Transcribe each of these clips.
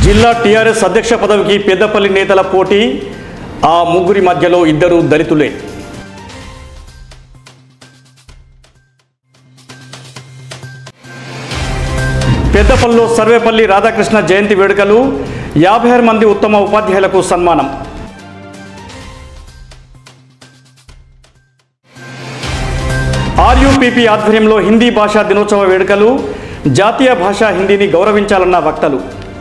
జిల్లా టీఆర్ఎస్ అధ్యక్ష పదవికి పెద్దపల్లి నేతల పోటీ ఆ ముగ్గురి మధ్యలో ఇద్దరు దళితులే పెద్దపల్లిలో సర్వేపల్లి రాధాకృష్ణ జయంతి వేడుకలు యాభై ఆరు మంది ఉత్తమ ఉపాధ్యాయులకు సన్మానం ఆర్యూపీపీ ఆధ్వర్యంలో హిందీ భాషా దినోత్సవ వేడుకలు జాతీయ భాష హిందీని గౌరవించాలన్న వక్తలు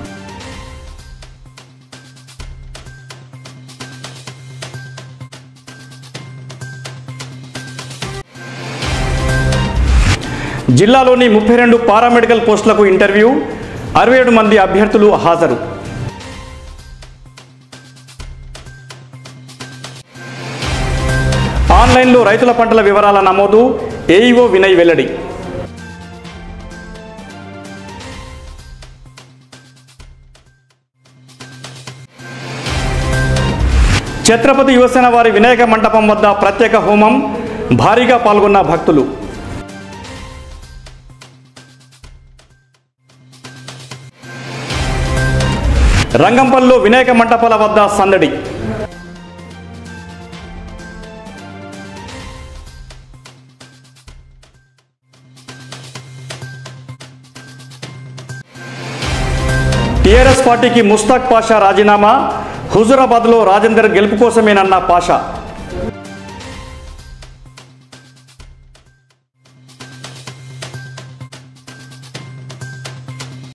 జిల్లాలోని ముప్పై రెండు పారామెడికల్ పోస్టులకు ఇంటర్వ్యూ అరవై ఏడు మంది అభ్యర్థులు హాజరు ఆన్లైన్లో రైతుల పంటల వివరాల నమోదు ఏఈఓ వినయ్ వెల్లడి ఛత్రపతి యువసేన వారి వినాయక మంటపం వద్ద ప్రత్యేక హోమం భారీగా పాల్గొన్న భక్తులు రంగంపల్లిలో వినాయక మంటపాల వద్ద సందడి టీఆర్ఎస్ పార్టీకి ముస్తాక్ పాషా రాజీనామా హుజురాబాద్లో రాజేందర్ గెలుపు కోసమేనన్న పాషా